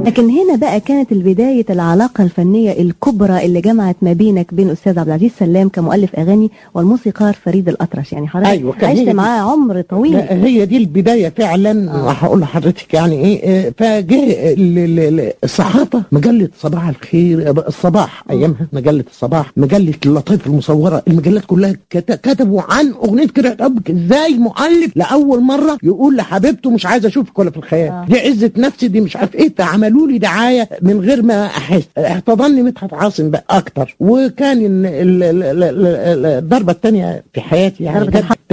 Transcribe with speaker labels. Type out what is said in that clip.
Speaker 1: لكن هنا بقى كانت البداية العلاقة الفنية الكبرى اللي جمعت ما بينك بين أستاذ عبد العزيز سلام كمؤلف أغاني والموسيقار فريد الأطرش يعني حضرتك
Speaker 2: أيوة، كان
Speaker 1: عشت
Speaker 2: هي دي-
Speaker 1: معاه عمر طويل
Speaker 2: لا، هي دي البدايه فعلا
Speaker 1: آه.
Speaker 2: هقول لحضرتك يعني ايه آه، فجه ال- ال- ال- الصحافه مجله صباح الخير آه، الصباح ايامها مجله الصباح مجله اللطيف المصوره المجلات كلها كت- كتبوا عن اغنيه كده حبك ازاي مؤلف لاول مره يقول لحبيبته مش عايز اشوفك ولا في الخيال
Speaker 1: آه.
Speaker 2: دي عزه نفسي دي مش عارف ايه فعملوا لي دعايه من غير ما احس احتضني مدحت عاصم بقى اكتر وكان ال- ال- ال- ال- ال- الضربه الثانيه في حياتي يعني
Speaker 1: ضربة
Speaker 2: كانت
Speaker 1: الحق.